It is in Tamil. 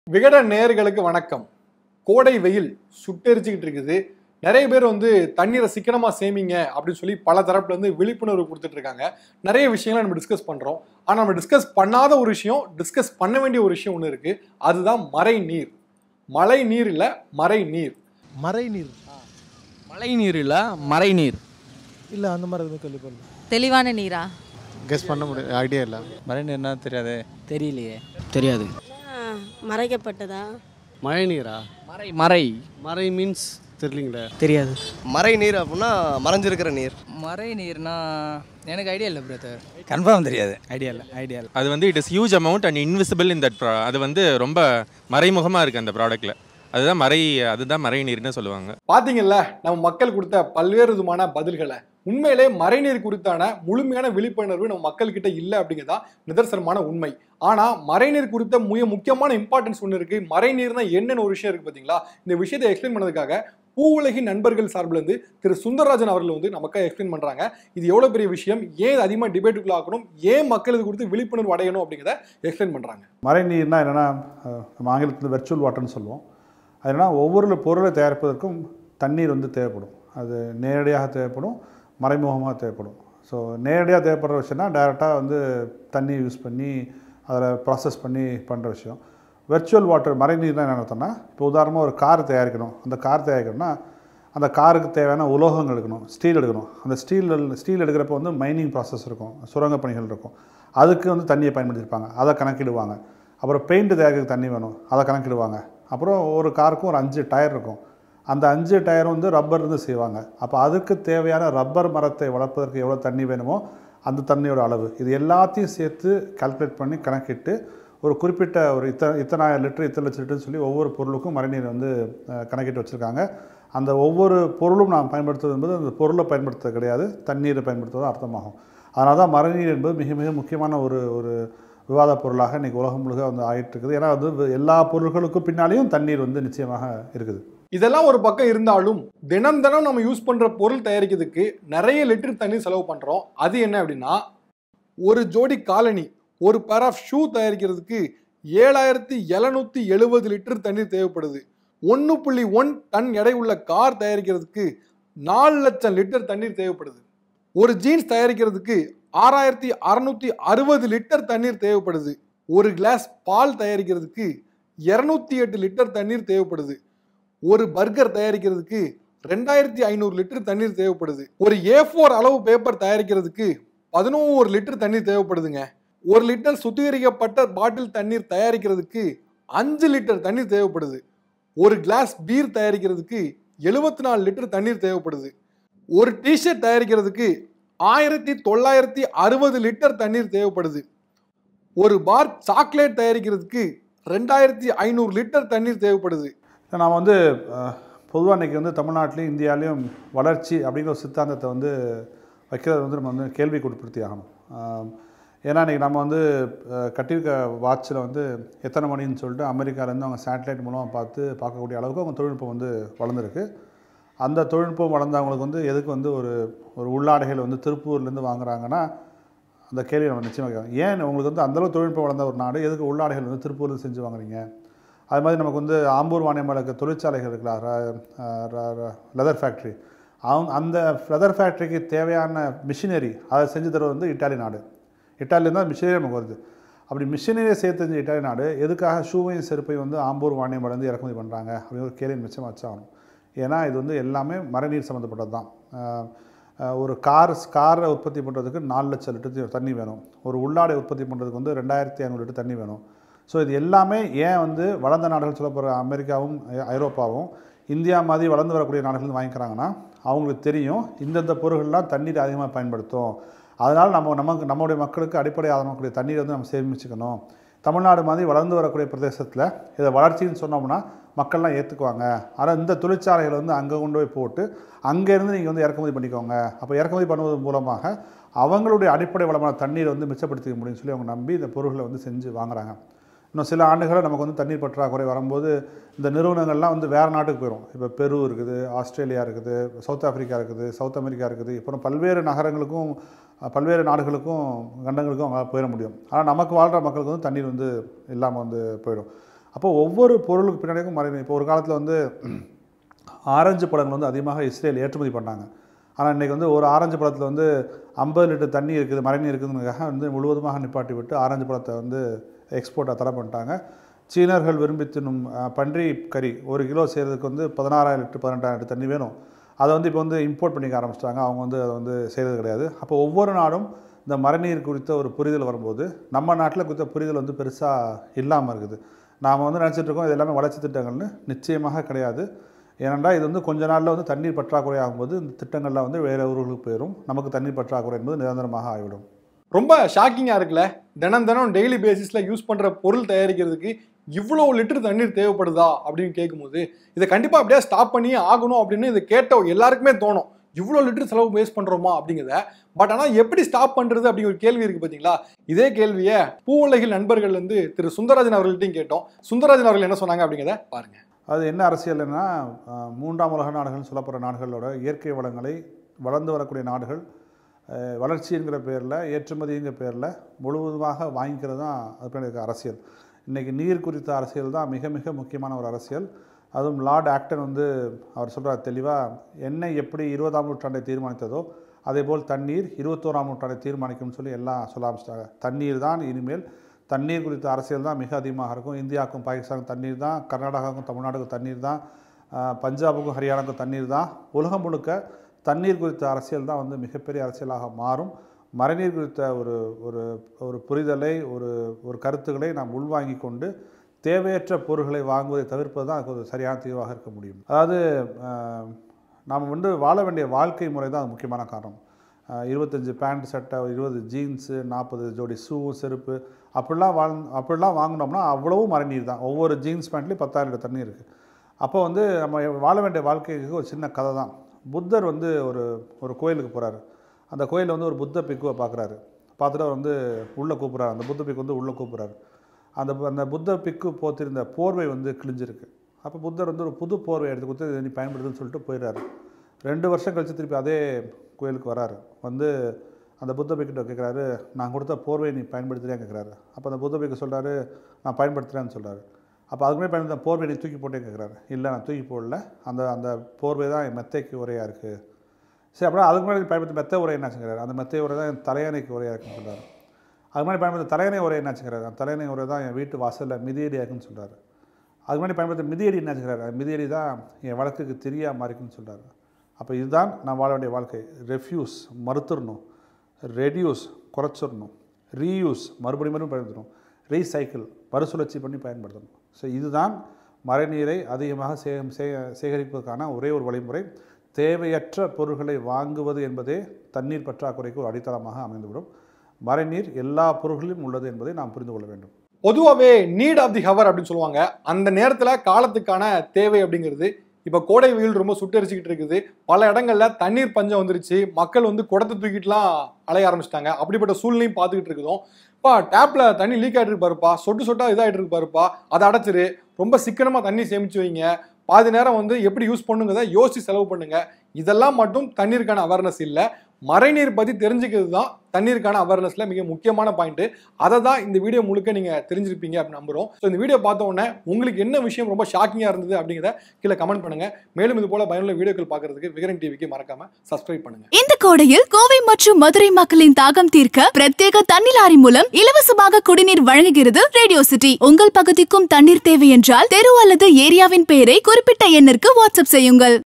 விகடன் நேயர்களுக்கு வணக்கம் கோடை வெயில் சுட்டெரிச்சுக்கிட்டு இருக்குது நிறைய பேர் வந்து தண்ணீரை சிக்கனமாக சேமிங்க அப்படின்னு சொல்லி பல தரப்புல இருந்து விழிப்புணர்வு கொடுத்துட்டு இருக்காங்க நிறைய விஷயங்களை நம்ம டிஸ்கஸ் பண்ணுறோம் ஆனால் நம்ம டிஸ்கஸ் பண்ணாத ஒரு விஷயம் டிஸ்கஸ் பண்ண வேண்டிய ஒரு விஷயம் ஒன்று இருக்குது அதுதான் மறை நீர் மழை நீர் இல்லை மறை நீர் மறை நீர் மழை நீர் இல்லை மறை நீர் இல்லை அந்த மாதிரி எதுவும் கேள்விப்படல தெளிவான நீரா கெஸ் பண்ண முடியும் ஐடியா இல்லை மழை நீர்னா தெரியாது தெரியலையே தெரியாது ஆ, மறைக்கப்பட்டதா மழை நீரா மறை மறை மறை மீன்ஸ் தெரியலீங்களே தெரியாது மறை நீர் அப்படின்னா மறைஞ்சிருக்கிற நீர் மறை நீர்னா எனக்கு ஐடியா இல்லை பிரதர் கன்ஃபார்ம் தெரியாது ஐடியா இல்லை ஐடியா இல்லை அது வந்து it is huge amount and invisible in that அது வந்து ரொம்ப மறைமுகமாக இருக்குது அந்த ப்ராடக்ட்டில் அதுதான் மறை அதுதான் மறை நீர்னு சொல்லுவாங்க பார்த்தீங்கல்ல நம்ம மக்கள் கொடுத்த பல்வேறு விதமான பதில்களை உண்மையிலே மறைநீர் குறித்தான முழுமையான விழிப்புணர்வு நம்ம மக்கள்கிட்ட இல்லை அப்படிங்கிறதா நிதர்சனமான உண்மை ஆனா மறைநீர் குறித்த மிக முக்கியமான இம்பார்ட்டன்ஸ் ஒன்று இருக்கு மறைநீர்னா என்னன்னு ஒரு விஷயம் இருக்கு பாத்தீங்களா இந்த விஷயத்தை எக்ஸ்பிளைன் பண்ணதுக்காக பூவுலகின் நண்பர்கள் சார்பில் இருந்து திரு சுந்தரராஜன் அவர்கள் வந்து நமக்காக எக்ஸ்பிளைன் பண்றாங்க இது எவ்வளவு பெரிய விஷயம் ஏன் இது அதிகமாக டிபேட்டுக்குள்ள ஆக்கணும் ஏன் மக்கள் இது குறித்து விழிப்புணர்வு அடையணும் அப்படிங்கிறத எக்ஸ்பிளைன் பண்றாங்க மறைநீர்னா என்னென்னா நம்ம ஆங்கிலத்தில் வெர்ச்சுவல் வாட்டர்னு சொல்லுவோம் அது என்னன்னா ஒவ்வொரு பொருளை தயாரிப்பதற்கும் தண்ணீர் வந்து தேவைப்படும் அது நேரடியாக தேவைப்படும் மறைமுகமாக தேவைப்படும் ஸோ நேரடியாக தேவைப்படுற விஷயம்னா டைரெக்டாக வந்து தண்ணி யூஸ் பண்ணி அதில் ப்ராசஸ் பண்ணி பண்ணுற விஷயம் வெர்ச்சுவல் வாட்டர் மறைநீர்னா என்ன அர்த்தம்னா இப்போ உதாரணமாக ஒரு கார் தயாரிக்கணும் அந்த கார் தயாரிக்கணும்னா அந்த காருக்கு தேவையான உலோகங்கள் எடுக்கணும் ஸ்டீல் எடுக்கணும் அந்த ஸ்டீல் ஸ்டீல் எடுக்கிறப்ப வந்து மைனிங் ப்ராசஸ் இருக்கும் சுரங்க பணிகள் இருக்கும் அதுக்கு வந்து தண்ணியை பயன்படுத்தியிருப்பாங்க அதை கணக்கிடுவாங்க அப்புறம் பெயிண்ட் தயாரிக்கிறதுக்கு தண்ணி வேணும் அதை கணக்கிடுவாங்க அப்புறம் ஒரு காருக்கும் ஒரு அஞ்சு டயர் இருக்கும் அந்த அஞ்சு டயரும் வந்து ரப்பர் இருந்து செய்வாங்க அப்போ அதுக்கு தேவையான ரப்பர் மரத்தை வளர்ப்பதற்கு எவ்வளோ தண்ணி வேணுமோ அந்த தண்ணியோட அளவு இது எல்லாத்தையும் சேர்த்து கால்குலேட் பண்ணி கணக்கிட்டு ஒரு குறிப்பிட்ட ஒரு இத்தனை இத்தனாயிரம் லிட்டர் இத்தனை லட்சம் லிட்டர்னு சொல்லி ஒவ்வொரு பொருளுக்கும் மழைநீர் வந்து அஹ், கணக்கிட்டு வச்சுருக்காங்க அந்த ஒவ்வொரு பொருளும் நாம் பயன்படுத்துவது என்பது அந்த பொருளை பயன்படுத்துறது கிடையாது தண்ணீரை பயன்படுத்துவது அர்த்தமாகும் அதனால தான் மழைநீர் என்பது மிக மிக முக்கியமான ஒரு ஒரு விவாத பொருளாக இன்றைக்கி உலகம் முழுக்க வந்து ஆயிட்டு இருக்குது ஏன்னா வந்து எல்லா பொருள்களுக்கும் பின்னாலேயும் தண்ணீர் வந்து நிச்சயமாக இருக்குது இதெல்லாம் ஒரு பக்கம் இருந்தாலும் தினம் தினம் நம்ம யூஸ் பண்ற பொருள் தயாரிக்கிறதுக்கு நிறைய லிட்டர் தண்ணி செலவு பண்றோம் அது என்ன அப்படின்னா ஒரு ஜோடி காலனி ஒரு பேர் ஆஃப் ஷூ தயாரிக்கிறதுக்கு ஏழாயிரத்தி எழுநூத்தி எழுபது லிட்டர் தண்ணீர் தேவைப்படுது ஒன்று புள்ளி ஒன் டன் எடை உள்ள கார் தயாரிக்கிறதுக்கு நாலு லட்சம் லிட்டர் தண்ணீர் தேவைப்படுது ஒரு ஜீன்ஸ் தயாரிக்கிறதுக்கு ஆறாயிரத்தி அறுநூத்தி அறுபது லிட்டர் தண்ணீர் தேவைப்படுது ஒரு கிளாஸ் பால் தயாரிக்கிறதுக்கு இரநூத்தி எட்டு லிட்டர் தண்ணீர் தேவைப்படுது ஒரு பர்கர் தயாரிக்கிறதுக்கு ரெண்டாயிரத்தி ஐநூறு லிட்டர் தண்ணீர் தேவைப்படுது ஒரு ஏ ஃபோர் அளவு பேப்பர் தயாரிக்கிறதுக்கு பதினோரு லிட்டர் தண்ணீர் தேவைப்படுதுங்க ஒரு லிட்டர் சுத்திகரிக்கப்பட்ட பாட்டில் தண்ணீர் தயாரிக்கிறதுக்கு அஞ்சு லிட்டர் தண்ணீர் தேவைப்படுது ஒரு கிளாஸ் பீர் தயாரிக்கிறதுக்கு எழுபத்தி நாலு லிட்டர் தண்ணீர் தேவைப்படுது ஒரு டிஷர்ட் தயாரிக்கிறதுக்கு ஆயிரத்தி தொள்ளாயிரத்தி அறுபது லிட்டர் தண்ணீர் தேவைப்படுது ஒரு பார் சாக்லேட் தயாரிக்கிறதுக்கு ரெண்டாயிரத்தி ஐநூறு லிட்டர் தண்ணீர் தேவைப்படுது நாம் வந்து பொதுவாக இன்றைக்கி வந்து தமிழ்நாட்டிலையும் இந்தியாவிலையும் வளர்ச்சி அப்படிங்கிற ஒரு சித்தாந்தத்தை வந்து வைக்கிறது வந்து நம்ம வந்து கேள்வி கொடுப்படுத்தி ஆகணும் ஆஹ் ஏன்னா இன்றைக்கி நம்ம வந்து அஹ், கட்டியிருக்க வாட்சில் வந்து எத்தனை மணின்னு சொல்லிட்டு அமெரிக்காலேருந்து அவங்க சேட்டலைட் மூலமாக பார்த்து பார்க்கக்கூடிய அளவுக்கு அவங்க தொழில்நுட்பம் வந்து வளர்ந்துருக்கு அந்த தொழில்நுட்பம் வளர்ந்தவங்களுக்கு வந்து எதுக்கு வந்து ஒரு ஒரு உள்ளாடைகள் வந்து திருப்பூர்லேருந்து வாங்குறாங்கன்னா அந்த கேள்வி நம்ம நிச்சயமாக கேட்கணும். ஏன் உங்களுக்கு வந்து அந்தளவு தொழில்நுட்பம் வளர்ந்த ஒரு நாடு எதுக்கு உள்ளாடைகள் வந்து திருப்பூரில் செஞ்சு வாங்குறீங்க அது மாதிரி நமக்கு வந்து ஆம்பூர் வாணியமலைக்கு தொழிற்சாலைகள் இருக்கலாம் லெதர் ஃபேக்ட்ரி அவங்க அந்த லெதர் ஃபேக்ட்ரிக்கு தேவையான மிஷினரி அதை செஞ்சு தருவது வந்து இட்டாலி நாடு இட்டாலியிலேருந்து தான் மிஷினரி நமக்கு வருது அப்படி மிஷினரியை சேர்த்து செஞ்ச இட்டாலி நாடு எதுக்காக ஷூவையும் செருப்பையும் வந்து ஆம்பூர் வாணியமலேருந்து இறக்குமதி பண்ணுறாங்க அப்படின்னு ஒரு கேள்வி மிச்சம் வச்சாகணும் ஏன்னா இது வந்து எல்லாமே மழைநீர் சம்மந்தப்பட்டது தான் ஆஹ் ஆஹ் ஒரு கார் காரை உற்பத்தி பண்ணுறதுக்கு நாலு லட்சம் லிட்டர் தண்ணி வேணும் ஒரு உள்ளாடை உற்பத்தி பண்ணுறதுக்கு வந்து ரெண்டாயிரத்தி ஐநூறு லிட்டர் தண்ணி வேணும் ஸோ இது எல்லாமே ஏன் வந்து வளர்ந்த நாடுகள் சொல்லப்படுற அமெரிக்காவும் ஐ- ஐரோப்பாவும் இந்தியா மாதிரி வளர்ந்து வரக்கூடிய நாடுகள் வாங்கிக்கிறாங்கன்னா அவங்களுக்கு தெரியும் இந்தந்த பொருள்கள்லாம் தண்ணீர் அதிகமாக பயன்படுத்தும் அதனால் நம்ம நமக்கு நம்முடைய மக்களுக்கு அடிப்படை ஆதரவக்கூடிய தண்ணீரை வந்து நம்ம சேமிச்சுக்கணும் தமிழ்நாடு மாதிரி வளர்ந்து வரக்கூடிய பிரதேசத்தில் இதை வளர்ச்சின்னு சொன்னோம்னா மக்கள்லாம் ஏற்றுக்குவாங்க ஆனால் இந்த தொழிற்சாலைகளை வந்து அங்கே கொண்டு போய் போட்டு அங்கேருந்து நீங்கள் வந்து இறக்குமதி பண்ணிக்கோங்க அப்போ இறக்குமதி பண்ணுவது மூலமாக அவங்களுடைய அடிப்படை வளமான தண்ணீரை வந்து மிச்சப்படுத்திக்க முடியும்னு சொல்லி அவங்க நம்பி இந்த பொருட்களை வந்து செஞ்சு வாங்குறாங்க இன்னும் சில ஆண்டுகளில் நமக்கு வந்து தண்ணீர் பற்றாக்குறை வரும்போது இந்த நிறுவனங்கள்லாம் வந்து வேறு நாட்டுக்கு போயிடும் இப்போ பெரு இருக்குது ஆஸ்திரேலியா இருக்குது சவுத் ஆப்பிரிக்கா இருக்குது சவுத் அமெரிக்கா இருக்குது அப்புறம் பல்வேறு நகரங்களுக்கும் அஹ், பல்வேறு நாடுகளுக்கும் கண்டங்களுக்கும் அவங்களால போயிட முடியும் ஆனால் நமக்கு வாழ்கிற மக்களுக்கு வந்து தண்ணீர் வந்து இல்லாமல் வந்து போயிடும் அப்போ ஒவ்வொரு பொருளுக்கு பின்னாடியும் மறைநீர் இப்போ ஒரு காலத்தில் வந்து ஆரஞ்சு பழங்கள் வந்து அதிகமாக இஸ்ரேல் ஏற்றுமதி பண்ணாங்க ஆனால் இன்றைக்கி வந்து ஒரு ஆரஞ்சு பழத்தில் வந்து ஐம்பது லிட்டர் தண்ணி இருக்குது மழைநீர் இருக்குதுங்கிறதுக்காக வந்து முழுவதுமாக நிப்பாட்டி விட்டு ஆரஞ்சு பழத்தை வந்து எக்ஸ்போர்ட்டை தடை பண்ணிட்டாங்க சீனர்கள் விரும்பி தின்னும் அஹ், பன்றி கறி ஒரு கிலோ செய்கிறதுக்கு வந்து பதினாறாயிரம் லிட்டர் பதினெட்டாயிரம் லிட்டர் தண்ணி வேணும் அதை வந்து இப்போ வந்து இம்போர்ட் பண்ணிக்க ஆரம்பிச்சிட்டாங்க அவங்க வந்து அதை வந்து செய்கிறது கிடையாது அப்போ ஒவ்வொரு நாடும் இந்த மழைநீர் குறித்த ஒரு புரிதல் வரும்போது நம்ம நாட்டில் குறித்த புரிதல் வந்து பெருசாக இல்லாமல் இருக்குது நாம் வந்து நினச்சிட்டு இருக்கோம் இது எல்லாமே வளர்ச்சி திட்டங்கள்னு நிச்சயமாக கிடையாது ஏனென்றால் இது வந்து கொஞ்ச நாளில் வந்து தண்ணீர் பற்றாக்குறை ஆகும்போது இந்த திட்டங்கள்லாம் வந்து வேறு ஊர்களுக்கு போயிடும் நமக்கு தண்ணீர் பற்றாக்குறை என்பது நிரந்தரமாக ஆகிவிடும் ரொம்ப ஷாக்கிங்காக இருக்குல்ல தினம் தினம் டெய்லி பேசிஸில் யூஸ் பண்ணுற பொருள் தயாரிக்கிறதுக்கு இவ்வளோ லிட்டர் தண்ணீர் தேவைப்படுதா அப்படின்னு கேட்கும்போது இதை கண்டிப்பாக அப்படியே ஸ்டாப் பண்ணி ஆகணும் அப்படின்னு இதை கேட்ட எல்லாருக்குமே தோணும் இவ்வளோ லிட்டர் செலவு வேஸ்ட் பண்ணுறோமா அப்படிங்கிறத பட் ஆனால் எப்படி ஸ்டாப் பண்ணுறது அப்படிங்கிற ஒரு கேள்வி இருக்குது பார்த்தீங்களா இதே கேள்வியை பூவுலகில் நண்பர்கள் வந்து திரு சுந்தரராஜன் அவர்கள்ட்டையும் கேட்டோம் சுந்தரராஜன் அவர்கள் என்ன சொன்னாங்க அப்படிங்கிறத பாருங்க அது என்ன அரசியல்னா அஹ், மூன்றாம் உலக நாடுகள்னு சொல்லப்படுற நாடுகளோட இயற்கை வளங்களை வளர்ந்து வரக்கூடிய நாடுகள் அஹ், வளர்ச்சிங்கிற பேரில் ஏற்றுமதிங்கிற பேரில் முழுவதுமாக வாங்கிக்கிறது தான் அது பின்னாடி இருக்க அரசியல் இன்றைக்கி நீர் குறித்த அரசியல் தான் மிக மிக முக்கியமான ஒரு அரசியல் அதுவும் லார்ட் ஆக்டன் வந்து அவர் சொல்கிறார் தெளிவாக எண்ணெய் எப்படி இருபதாம் நூற்றாண்டை தீர்மானித்ததோ அதேபோல் தண்ணீர் இருபத்தோராம் நூற்றாண்டை தீர்மானிக்கும்னு சொல்லி எல்லாம் சொல்ல ஆரம்பிச்சிட்டாங்க தண்ணீர் தான் இனிமேல் தண்ணீர் குறித்த அரசியல் தான் மிக அதிகமாக இருக்கும் இந்தியாவுக்கும் பாகிஸ்தானுக்கும் தண்ணீர் தான் கர்நாடகாவுக்கும் தமிழ்நாடுக்கும் தண்ணீர் தான் ஆஹ், பஞ்சாபுக்கும் ஹரியானாவுக்கும் தண்ணீர் தான் உலகம் முழுக்க தண்ணீர் குறித்த அரசியல் தான் வந்து மிகப்பெரிய அரசியலாக மாறும் மழைநீர் குறித்த ஒரு ஒரு ஒரு புரிதலை ஒரு ஒரு கருத்துக்களை நாம் உள்வாங்கி கொண்டு தேவையற்ற பொருட்களை வாங்குவதை தவிர்ப்பது தான் அதுக்கு ஒரு சரியான தீர்வாக இருக்க முடியும் அதாவது ஆஹ், நாம் வந்து வாழ வேண்டிய வாழ்க்கை முறை தான் அது முக்கியமான காரணம் ஆஹ், இருபத்தஞ்சு பேண்ட் சட்டை இருபது ஜீன்ஸு நாற்பது ஜோடி ஷூ செருப்பு அப்படிலாம் வாழ் அப்படிலாம் வாங்கினோம்னா அவ்வளவும் மழைநீர் தான் ஒவ்வொரு ஜீன்ஸ் பேண்ட்லேயும் பத்தாயிரம் லிட்டர் தண்ணி இருக்குது அப்போ வந்து நம்ம வாழ வேண்டிய வாழ்க்கைக்கு ஒரு சின்ன கதை தான் புத்தர் வந்து ஒரு ஒரு கோயிலுக்கு போகிறாரு அந்த கோயிலில் வந்து ஒரு புத்த பிக்குவை பார்க்குறாரு பார்த்துட்டு அவர் வந்து உள்ளே கூப்பிட்றாரு அந்த புத்த பிக்கு வந்து உள்ளே கூப்பிட்றாரு அந்த பு- அந்த புத்த பிக்கு போத்திருந்த போர்வை வந்து கிழிஞ்சிருக்கு அப்போ புத்தர் வந்து ஒரு புது போர்வை எடுத்து கொடுத்து இதை நீ பயன்படுத்துன்னு சொல்லிட்டு போயிடுறாரு ரெண்டு வருஷம் கழிச்சு திருப்பி அதே கோயிலுக்கு வராரு வந்து அந்த புத்த பிக்கிட்ட கேட்குறாரு நான் கொடுத்த போர்வை நீ பயன்படுத்துறியான்னு கேட்குறாரு அப்போ அந்த புத்த பிக்கு சொல்கிறாரு நான் பயன்படுத்துகிறேன்னு சொல்கிறாரு அப்போ அதுக்கு முன்னாடி பயன்படுத்த போர்வை நீ தூக்கி போட்டேன்னு கேட்குறாரு இல்லை நான் தூக்கி போடல அந்த அந்த போர்வை தான் என் மெத்தைக்கு உரையாக இருக்குது சரி அப்புறம் அதுக்கு முன்னாடி பயன்படுத்த மெத்தை உரை என்னாச்சுங்கிறாரு அந்த மெத்தை உரை தான் என் தலையணைக்கு உரையாக இருக்குன்னு சொல்கிறாரு அதுக்கு முன்னாடி பயன்படுத்த தலையணை உரை என்னாச்சுங்கிறாரு அந்த தலையணை உரை தான் என் வீட்டு வாசலில் மிதியடியாக இருக்குன்னு சொல்கிறாரு அதுக்கு முன்னாடி பயன்படுத்த மிதியடி என்னாச்சுங்கிறாரு அந்த மிதியடி தான் என் வழக்குக்கு தெரியாமல் இருக்குன்னு சொல்கிறாரு அப்போ இதுதான் நான் வாழ வேண்டிய வாழ்க்கை ரெஃப்யூஸ் மறுத்துடணும் ரெடியூஸ் குறைச்சிடணும் ரீயூஸ் மறுபடியும் மறுபடியும் பயன்படுத்தணும் ரீசைக்கிள் மறுசுழற்சி பண்ணி பயன்படுத்தணும் ஸோ இதுதான் மழைநீரை அதிகமாக சே சே- சேகரிப்பதற்கான ஒரே ஒரு வழிமுறை தேவையற்ற பொருட்களை வாங்குவது என்பதே தண்ணீர் பற்றாக்குறைக்கு ஒரு அடித்தளமாக அமைந்துவிடும் மழைநீர் எல்லா பொருள்களிலும் உள்ளது என்பதை நாம் புரிந்து கொள்ள வேண்டும் பொதுவாகவே நீட் ஆஃப் தி ஹவர் அப்படின்னு சொல்லுவாங்க அந்த நேரத்தில் காலத்துக்கான தேவை அப்படிங்கிறது இப்போ கோடை வெயில் ரொம்ப சுட்டரிச்சுக்கிட்டு இருக்குது பல இடங்கள்ல தண்ணீர் பஞ்சம் வந்துருச்சு மக்கள் வந்து குடத்தை தூக்கிட்டுலாம் அலைய ஆரம்பிச்சிட்டாங்க அப்படிப்பட்ட சூழ்நிலையும் பார்த்துக்கிட்டு இருக்குதும் பா டேப்ல தண்ணி லீக் ஆகிட்டு இருக்கு பாருப்பா சொட்டு சொட்டா இதாகிட்டு இருக்கு பாருப்பா அதை அடைச்சிரு ரொம்ப சிக்கனமாக தண்ணி சேமிச்சு வைங்க பாதி நேரம் வந்து எப்படி யூஸ் பண்ணுங்கிறத யோசிச்சு செலவு பண்ணுங்க இதெல்லாம் மட்டும் தண்ணீருக்கான அவேர்னஸ் இல்லை மழைநீர் பற்றி தெரிஞ்சுக்கிறது தான் தண்ணீருக்கான அவேர்னஸில் மிக முக்கியமான பாயிண்ட் அதை தான் இந்த வீடியோ முழுக்க நீங்கள் தெரிஞ்சிருப்பீங்க அப்படின்னு நம்புகிறோம் ஸோ இந்த வீடியோ பார்த்த உடனே உங்களுக்கு என்ன விஷயம் ரொம்ப ஷாக்கிங்காக இருந்தது அப்படிங்கிறத கீழே கமெண்ட் பண்ணுங்கள் மேலும் இது போல பயனுள்ள வீடியோக்கள் பார்க்கறதுக்கு விகரன் டிவிக்கு மறக்காமல் சப்ஸ்கிரைப் பண்ணுங்கள் இந்த கோடையில் கோவை மற்றும் மதுரை மக்களின் தாகம் தீர்க்க பிரத்யேக தண்ணீர் லாரி மூலம் இலவசமாக குடிநீர் வழங்குகிறது ரேடியோ சிட்டி உங்கள் பகுதிக்கும் தண்ணீர் தேவை என்றால் தெரு அல்லது ஏரியாவின் பெயரை குறிப்பிட்ட எண்ணிற்கு வாட்ஸ்அப் செய்யுங்கள்